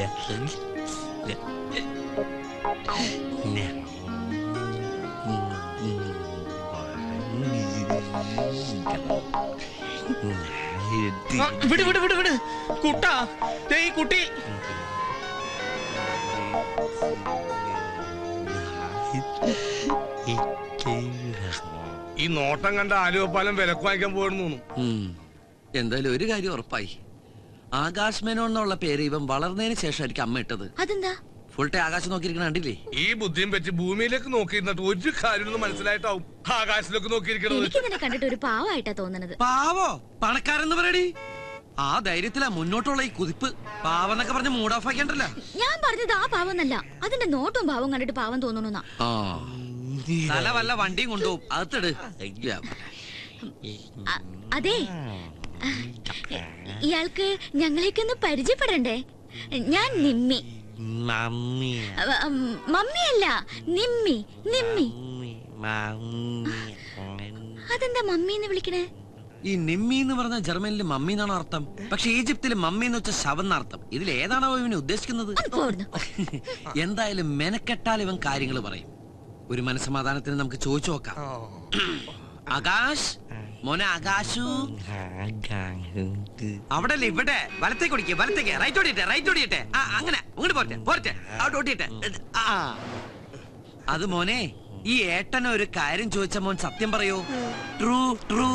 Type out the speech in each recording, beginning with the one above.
ആ, വിട് വിട് വിട് വിട് കുട്ടാ ദേ ഈ കുട്ടി ഈ നോട്ടം കണ്ട ആലുവപ്പാലം വിലക്ക് വാങ്ങിക്കാൻ പോകണമെന്ന് തോന്നുന്നു ഉം. എന്തായാലും ഒരു കാര്യം ഉറപ്പായി ആകാശ് മേനോൻ എന്നുള്ള പേര് ഇവൻ വളർന്നതിന് ശേഷമായിരിക്കും അമ്മ ഇട്ടത് അതെന്താ ഫുൾ ടൈം ആകാശം നോക്കിയിരിക്കണ കണ്ടില്ലേ ഈ ബുദ്ധിയും വെച്ച് ഭൂമിയിലേക്ക് നോക്കിയിരുന്നിട്ട് ഒരു കാര്യം മനസ്സിലായിട്ടാവും ആകാശത്തിലേക്ക് നോക്കിയിരിക്കണത് എനിക്ക് നിന്നെ കണ്ടിട്ട് ഒരു പാവായിട്ടാ തോന്നണത് പാവോ പണക്കാരെന്ന് പറയടി ആ ധൈര്യത്തിലാ മുന്നോട്ടുള്ള ഈ കുതിപ്പ് പാവെന്നൊക്കെ പറഞ്ഞ് മൂഡ് ഓഫ് ആക്കിയണ്ടല്ലോ ഞാൻ പറഞ്ഞത് ആ പാവന്നല്ല അതിന്റെ നോട്ടും ഭാവം കണ്ടിട്ട് പാവം തോന്നണുന്നാ ആ തല വല്ല വണ്ടിയും കൊണ്ടുപോകും അകത്തിട് അ- അതെ ഇയാൾക്ക് ഞങ്ങളെയൊക്കെ ഒന്ന് പരിചയപ്പെടണ്ടേ ഞാൻ നിമ്മി അവ- ഉം, മമ്മിയല്ല നിമ്മി നിമ്മി അതെന്താ മമ്മി എന്ന് വിളിക്കണേ ഈ നിമ്മി എന്ന് പറഞ്ഞ ജർമ്മനിൽ മമ്മി എന്നാണ് അർത്ഥം പക്ഷെ ഈജിപ്തിൽ മമ്മി എന്ന് വെച്ച ശവം എന്നർത്ഥം ഇതിൽ ഏതാണോ ഇവന് ഉദ്ദേശിക്കുന്നത് ഒന്ന് പോർന്നു എന്തായാലും മെനക്കെട്ടാൽ ഇവൻ കാര്യങ്ങൾ പറയും ഒരു മനസ്സമാധാനത്തിന് നമുക്ക് ചോദിച്ചു നോക്കാം ആകാശ് മോനെ ആകാശു അവിടെ അല്ലേ ഇവിടെ വലത്തേക്ക് ഓടിക്കേ വലത്തേക്ക് റൈറ്റ് ഓടിയട്ടെ റൈറ്റ് ഓടിയട്ടെ ആ അങ്ങനെ അങ്ങോട്ട് പോരട്ടെ പോരട്ടെ അവിടെ ഓടിയട്ടെ ആ അത് മോനെ ഈ ഏട്ടൻ ഒരു കാര്യം ചോദിച്ച മോൻ സത്യം പറയൂ ട്രൂ ട്രൂ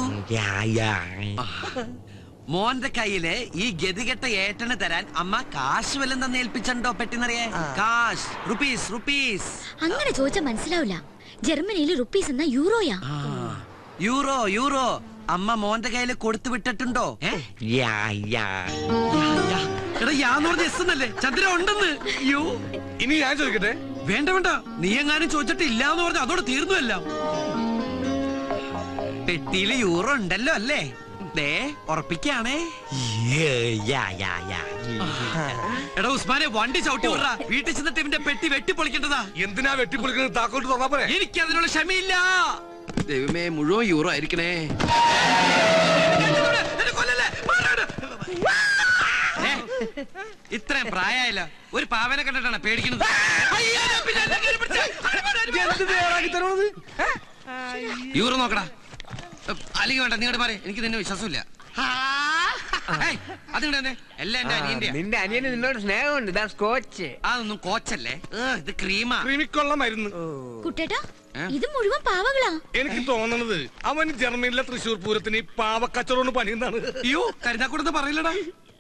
മോന്റെ കയ്യില് ഈ ഗതികെട്ട ഏട്ടന് തരാൻ അമ്മ കാശ് വല്ലതും തന്നെ ഏൽപ്പിച്ചോ പെട്ടിന്നറിയേ കാശ് റുപ്പീസ് റുപ്പീസ് അങ്ങനെ ചോദിച്ചാ മനസ്സിലാവില്ല ജർമ്മനിയിൽ റുപ്പീസ് എന്ന യൂറോയാ ആ, യൂറോ യൂറോ അമ്മ മോന്റെ കയ്യിൽ കൊടുത്തു വിട്ടിട്ടുണ്ടോ ഏ? യാ, യാ. എടാ യാന്ന് പറഞ്ഞ എസ് എന്നല്ലേ ചന്ദ്ര ഉണ്ടെന്ന് യോ ഇനി ഞാൻ ചോദിക്കട്ടെ വേണ്ട വേണ്ട നീ എങ്ങാനും ചോദിച്ചിട്ട് ഇല്ല എന്ന് പറഞ്ഞ അതോടെ തീർന്നു എല്ലാം പെട്ടിയില് യൂറോ ഉണ്ടല്ലോ അല്ലേ ദേ ഉറപ്പിക്കാണേ എടാ ഉസ്മാനെ വണ്ടി ചവിട്ടി വിടറ വീട്ടിൽ ചെന്നിട്ട് ഇവന്റെ പെട്ടി വെട്ടി പൊളിക്കേണ്ടതാ എന്തിനാ വെട്ടിപ്പൊളിക്കുന്നത് താക്കോട്ട് തുറന്നാ പോരെ എനിക്ക് അതിനുള്ള ക്ഷമയില്ല ദൈവമേ മുഴുവൻ യൂറോ ആയിരിക്കണേ എന്നെ കൊല്ലല്ലേ? മാറാട്. ഏ, ഇത്രയും പ്രായമായില്ല ഒരു പാവനെ കണ്ടിട്ടാണ് പേടിക്കുന്നത് അയ്യോ, പിന്നെ എന്നെ കയറി പിടിച്ച്. അടിപൊളി, അടിപൊളി. യൂറോ നോക്കടാ അല്ലെങ്കിൽ വേണ്ട നീങ്ങോട്ട് മാറി എനിക്ക് നിന്നെ വിശ്വാസമില്ല ഏയ്, അത് ഇങ്ങട് തന്നെ എല്ലാം എന്റെ അനിയന്റെ നിന്റെ അനിയന് നിന്നോട് സ്നേഹമുണ്ട് ഇതാ സ്കോച്ച് അതൊന്നും കോച്ചല്ലേ ഏ, ഇത് ക്രീമാ ക്രിമിക്കൊള്ള മരുന്ന് കുട്ടേട്ടാ ഏ? ഇത് മുഴുവൻ പാവകളാ എനിക്ക് തോന്നണത് അവൻ ജർമ്മനിലെ തൃശ്ശൂർ പൂരത്തിന് ഈ പാവക്കച്ചവടം പണിയുന്നതാണ് അയ്യോ കരുതാക്കൂടെന്ന് പറയില്ലടാ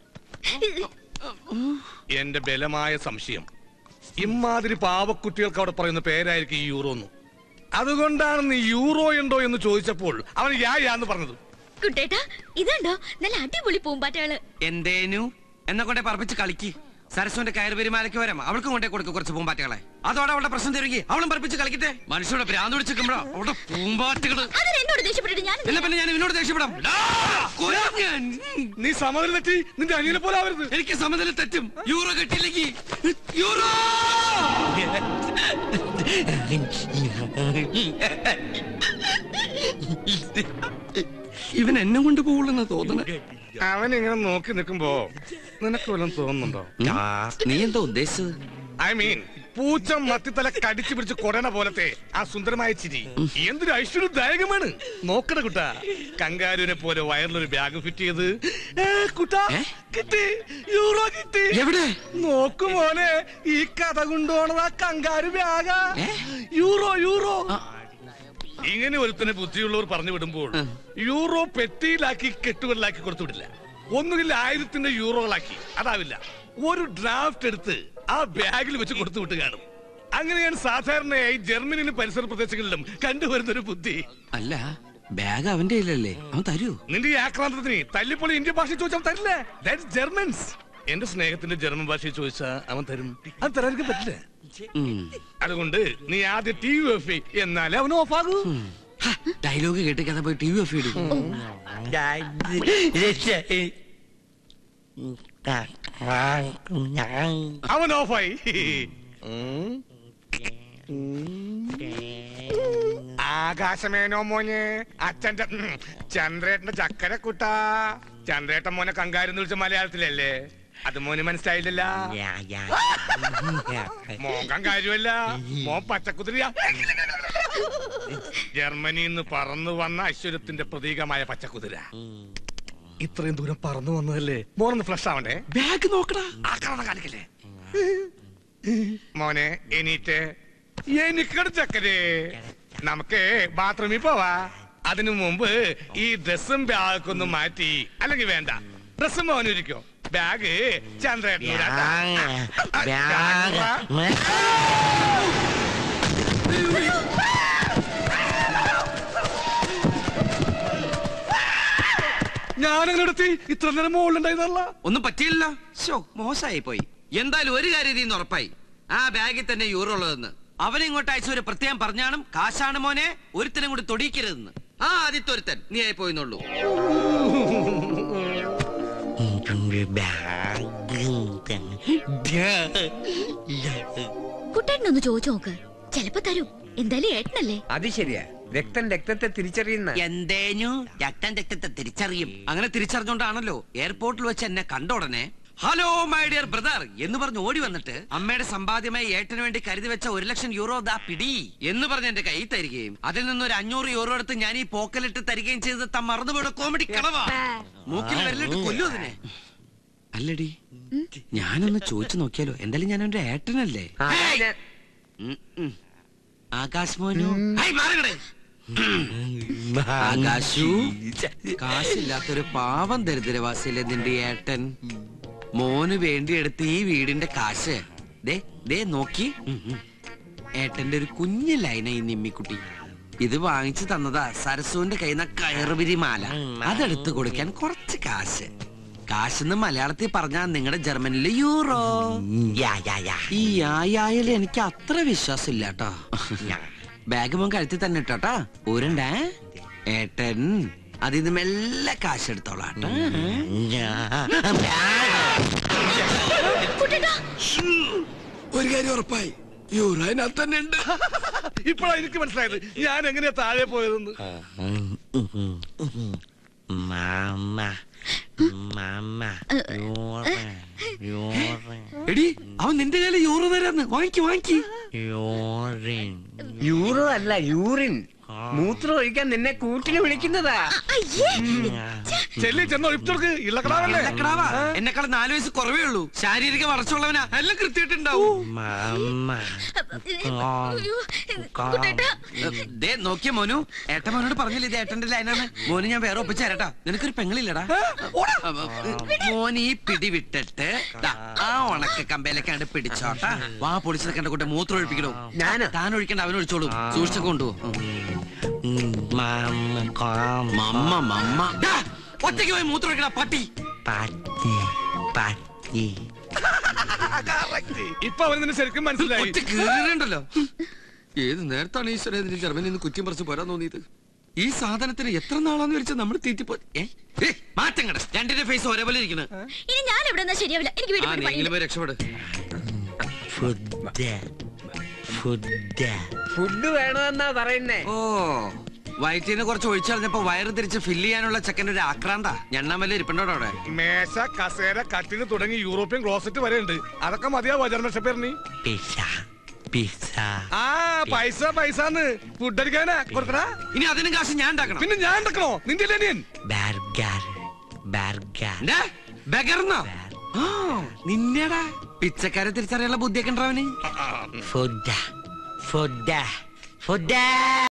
എന്റെ ബലമായ സംശയം ഇമാതിരി പാവക്കുട്ടികൾക്ക് അവിടെ പറയുന്ന പേരായിരിക്കും ഈ യൂറോ എന്ന് അതുകൊണ്ടാണ് നീ യൂറോ ഉണ്ടോ എന്ന് ചോദിച്ചപ്പോൾ അവൻ യാ യാന്ന് പറഞ്ഞത് കുട്ടേട്ടാ ഇതുണ്ടോ നല്ല അടിപൊളി പൂമ്പാറ്റകള് എന്തേനു എന്നെ കൊണ്ടേ പറപ്പിച്ച് കളിക്ക് സരസ്വന്റെ കയറ് പെരുമാലയ്ക്ക് വരാം അവൾക്കും കൊണ്ടേ കൊടുക്കും കുറച്ച് പൂമ്പാറ്റകളെ അതോടെ അവളുടെ പ്രശ്നം തരുകി അവളും പറപ്പിച്ച് കളിക്കട്ടെ മനുഷ്യരുടെ ഭ്രാന്ത് പിടിച്ചിരിക്കുമ്പോഴോ അവളുടെ പൂമ്പാറ്റകള് അതിന് എന്നോട് ദേഷ്യപ്പെട്ടിട്ട് ഞാൻ എന്നാ പിന്നെ ഞാൻ ഇവനോട് ദേഷ്യപ്പെടാം ഡാ, കൊല്ലാം ഞാൻ. നീ സമനില തെറ്റി നിന്റെ അനിയനെ പോലെ ആവരുത് എനിക്ക് സമനില തെറ്റും യൂറോ കിട്ടിയില്ലെങ്കിൽ യൂറോ ഇവൻ എന്നെ കൊണ്ട് പോകുള്ളെന്ന് തോന്നണ അവൻ ഇങ്ങനെ നോക്കി നിൽക്കുമ്പോ നിനക്ക് വല്ലതും തോന്നുന്നുണ്ടോ നീ എന്താ ഉദ്ദേശിച്ചത് ഐ മീൻ പൂച്ച മത്തിത്തല കടിച്ചു പിടിച്ച് കൊടന പോലത്തെ ആ സുന്ദരമായ ചിരി എന്തൊരു ഐശ്വര്യദായകമാണ് നോക്കണ കുട്ടാ കങ്കാരുവിനെ പോലെ വയറിലൊരു ബാഗ് ഫിറ്റ് ചെയ്ത് ഏ, കുട്ടാ ഏ? കിട്ടി യൂറോ കിട്ടി എവിടെ നോക്കു മോനെ ഈ കഥ കൊണ്ടുപോണത് ആ കങ്കാരു ബാഗാ യൂറോ യൂറോ ഇങ്ങനെ ഒരുത്തനെ ബുദ്ധിയുള്ളവർ പറഞ്ഞു വിടുമ്പോൾ യൂറോ പെട്ടിയിലാക്കി കെട്ടുകളിലാക്കി കൊടുത്തു വിടില്ല ഒന്നുകിൽ ആയിരത്തിന്റെ യൂറോകളാക്കി അതാവില്ല ഒരു ഡ്രാഫ്റ്റ് എടുത്ത് ആ ബാഗിൽ വെച്ച് കൊടുത്തു വിട്ട് കാണും അങ്ങനെയാണ് സാധാരണയായി ജർമ്മനിയിലും പരിസര പ്രദേശങ്ങളിലും കണ്ടുവരുന്ന ഒരു ബുദ്ധി അല്ല ബാഗ് അവന്റെ കയ്യിലല്ലേ അവൻ തരൂ നിന്റെ ഈ ആക്രാന്തത്തിന് തല്ലിപ്പൊളി ഇന്ത്യൻ ഭാഷ ചോദിച്ചാൽ തരില്ല ദാറ്റ്സ് ജർമ്മൻസ് എന്റെ സ്നേഹത്തിന്റെ ജർമ്മൻ ഭാഷ ചോദിച്ചാ അവൻ തരും അത് തരാതിരിക്കാൻ പറ്റില്ല അതുകൊണ്ട് നീ ആദ്യം ടി വി ഓഫ് എന്നാലേ അവൻ ഓഫ് ആകൂ ഡയലോഗ് കേട്ട് കഥ പോയി ടി വി ഓഫ് ചെയ്തു അവൻ ഓഫായി ആകാശമേനോ മോനെ അച്ഛന്റെ ഉം, ചന്ദ്രേട്ടന്റെ ചക്കര കുട്ടാ ചന്ദ്രേട്ടൻ മോനെ കങ്കാരെന്ന് വിളിച്ച മലയാളത്തിലല്ലേ അത് മോന് മനസ്സിലായില്ലല്ല മോകം കാര്യമല്ല മോൻ പച്ചക്കുതിരിയാ ജർമ്മനിയിൽ നിന്ന് പറന്നു വന്ന ഐശ്വര്യത്തിന്റെ പ്രതീകമായ പച്ചക്കുതിര ഇത്രയും ദൂരം പറന്നു വന്നതല്ലേ മോനൊന്ന് ഫ്ലഷ് ആവണ്ടേ ബാഗ് നോക്കടാ ആക്രമണം കാണിക്കല്ലേ മോനെ എണീറ്റ് എനിക്കട് ചക്കരേ നമുക്ക് ബാത്റൂമിൽ പോവാ അതിനു മുമ്പ് ഈ ഡ്രസ്സും ബാഗൊക്കെ ഒന്ന് മാറ്റി അല്ലെങ്കിൽ വേണ്ട ഡ്രസ്സും മോനിരിക്കോ ബാഗ് ചന്ദ്രേട്ടൻ ഞാനങ്ങനെ എടുത്തി ഇത്ര നേരം മുകളിലുണ്ടായിരുന്നല്ല ഒന്നും പറ്റിയില്ല ഷോ മോശമായി പോയി എന്തായാലും ഒരു കാര്യം ഇതിന്ന് ഉറപ്പായി ആ ബാഗിൽ തന്നെ യൂറോ ഉള്ളതെന്ന് അവനെ ഇങ്ങോട്ട് അയച്ച ഒരു പ്രത്യേകം പറഞ്ഞാണം കാശാണ് മോനെ ഒരുത്തനും കൂടി തൊടിയിക്കരുതെന്ന് ആ ആദ്യത്തെ ഒരുത്തൻ നീ ആയി പോയിന്നുള്ളൂ കുട്ടേട്ടനൊന്ന് ചോദിച്ചു നോക്ക് ചെലപ്പോ തരും എന്തായാലും ഏട്ടനല്ലേ അത് ശരിയാ രക്തം രക്തത്തെ തിരിച്ചറിയുന്ന എന്തേനു രക്തം രക്തത്തെ തിരിച്ചറിയും അങ്ങനെ തിരിച്ചറിഞ്ഞോണ്ടാണല്ലോ എയർപോർട്ടിൽ വെച്ച് എന്നെ കണ്ട ഉടനെ ഹലോ മൈ ഡിയർ ബ്രദർ എന്ന് പറഞ്ഞ് ഓടി വന്നിട്ട് അമ്മയുടെ സമ്പാദ്യമായി ഏട്ടന് വേണ്ടി കരുതി വെച്ച ഒരു ലക്ഷം യൂറോ ദാ പിടി എന്ന് പറഞ്ഞ് എന്റെ കൈ തരികയും അതിൽ നിന്ന് ഒരു അഞ്ഞൂറ് യൂറോ എടുത്ത് ഞാൻ ഈ പോക്കലിട്ട് തരികയും ചെയ്ത് താൻ മറന്നുപോയുടെ കോമഡി കളവാ മൂക്കിൽ വരലിട്ട് കൊല്ലു അതിനെ അല്ലടി ഞാനൊന്ന് ചോദിച്ചു നോക്കിയാലോ എന്തായാലും ഞാൻ എന്റെ ഏട്ടനല്ലേ ആ, ഹേയ്! ഞാൻ- ഉം, ഉം. ആകാശ് മോനു ഹേയ്, മാറിക്കടെ. ആകാശു കാശില്ലാത്തൊരു പാവം ദരിദ്രവാസിയിലെ നിന്റെ ഏട്ടൻ മോന് വേണ്ടി എടുത്ത് ഈ വീടിന്റെ കാശ് ദേ ദേ നോക്കി ഉം, ഉം. ഏട്ടന്റെ ഒരു കുഞ്ഞു ലൈന ഈ നിമ്മിക്കുട്ടി ഇത് വാങ്ങിച്ചു തന്നതാ സരസുവിന്റെ കയ്യിൽ നിന്ന് കയറുപിരി മാല അതെടുത്ത് കൊടുക്കാൻ കുറച്ച് കാശ് കാശെന്ന് മലയാളത്തിൽ പറഞ്ഞാ നിങ്ങളുടെ ജർമ്മനിലെ യൂറോ ഈ ആയായാലും എനിക്ക് അത്ര വിശ്വാസം ഇല്ല കേട്ടോ ബാഗ് മോൻ കഴുത്തി തന്നെ ഇട്ടോട്ടാ ഊരണ്ടേ ഏട്ടൻ അതിന്ന് മെല്ലെ കാശ് എടുത്തോളാട്ടോ കുട്ടേട്ടാ ഒരു കാര്യം ഉറപ്പായി യൂറോ അതിനകത്ത് തന്നെ ഉണ്ട് ഇപ്പോഴാ എനിക്ക് മനസ്സിലായത് ഞാൻ എങ്ങനെയാ താഴെ പോയതെന്ന് Mama, mama, Jure, Jure, എടി അവൻ നിന്റെ കയ്യില് യൂറോ തരാന്ന് വാങ്ങിക്ക് വാങ്ങിക്ക് Jorin. യൂറോ അല്ല യൂറിൻ മൂത്രം ഒഴിക്കാൻ നിന്നെ കൂട്ടിന് വിളിക്കുന്നതാ അയ്യേ ചെല്ലി ചെന്നോ ഇപ്പൊർക്ക് ഇള്ളക്കടാവല്ലേ എല്ലക്കടാവാ എന്നെക്കാൾ നാല് വയസ്സ് കുറവേ ഉള്ളൂ ശാരീരിക വളർച്ചയുള്ളവനാ എല്ലാം കൃത്യമായിട്ടുണ്ടാവും Mama, അയ്യോ, കുട്ടേട്ടാ ദേ നോക്കിയ മോനു ഏട്ട മോനോട് പറഞ്ഞില്ല ഇത് ഏട്ടന്റെ ലൈനാണ് മോന് ഞാൻ വേറെ ഒപ്പിച്ചു തരട്ടാ നിനക്കൊരു പെങ്ങളില്ലടാ മോൻ ഈ പിടി വിട്ടിട്ട് ദാ, ആ ഉണക്ക കമ്പയിലേക്കാണ്ട് പിടിച്ചോട്ടാ വാ പൊളിച്ചു നിൽക്കേണ്ട കൂട്ടെ മൂത്രം ഒഴിപ്പിക്കണോ ഞാനോ? താൻ ഒഴിക്കണ്ട അവൻ ഒഴിച്ചോളൂ സൂക്ഷിച്ചൊക്കെ കൊണ്ടുപോ mama, come, മമ്മ മമ്മ ദാ, ഒറ്റയ്ക്ക് പോയി മൂത്രം ഒഴിക്കണ പട്ടി pati, pati. ഇപ്പൊ അവന് നിന്നെ ശരിക്കും മനസ്സിലായി ഒറ്റ കീറിണ്ടല്ലോ ഏത് നേരത്താണ് ഈശ്വര ഇതിന് ജർമ്മനിൽ നിന്ന് കുറ്റം പറിച്ച് പോരാൻ തോന്നിയത് ഈ സാധനത്തിന് എത്ര നാളാന്ന് വെച്ചാൽ നമ്മൾ തീറ്റിപ്പോ ഏ ഏ, മാറ്റം കട രണ്ടിന്റെ ഫേസ് ഒരേപോലെ ഇരിക്കണ് ഇനി ഞാൻ എവിടെ നിന്നാ ശരിയാവില്ല എനിക്ക് വീട്ടിൽ ആ പോയി നീങ്കിലും പണിയുണ്ട്. പോയി രക്ഷപ്പെട് Food, food. ഫുഡ് വേണമെന്നാ പറയുന്നേ ഓ വയറ്റിന് കുറച്ച് ഒഴിച്ചറിഞ്ഞപ്പോ വയറ് തിരിച്ച് ഫില്ല് ചെയ്യാനുള്ള ചെക്കൻ്റെ ഒരു ആക്രാന്ത ഞണ്ണാമല്ല ഇരിപ്പുണ്ടോ അവിടെ മേശ കസേര കട്ടിന് തുടങ്ങി യൂറോപ്യൻ ക്ലോസറ്റ് വരെ ഉണ്ട് അതൊക്കെ മതിയാവോ ജർമ്മൻ ഷെപ്പേറിന് Pizza, pizza. ആ പൈസ പൈസന്ന് ഫുഡ് അടിക്കാനാ കൊടുക്കടാ ഇനി അതിനും കാശ് ഞാൻ ഉണ്ടാക്കണം പിന്നെ ഞാൻ ഉണ്ടാക്കണോ നിന്റെ അല്ലേ അനിയൻ Burger, burger. എന്താ? ബഗർന്നോ ആ നിന്നെടാ പിച്ചക്കാരെ തിരിച്ചറിയാനുള്ള ബുദ്ധിയൊക്കെ ഉണ്ടാവന് Food, food, food.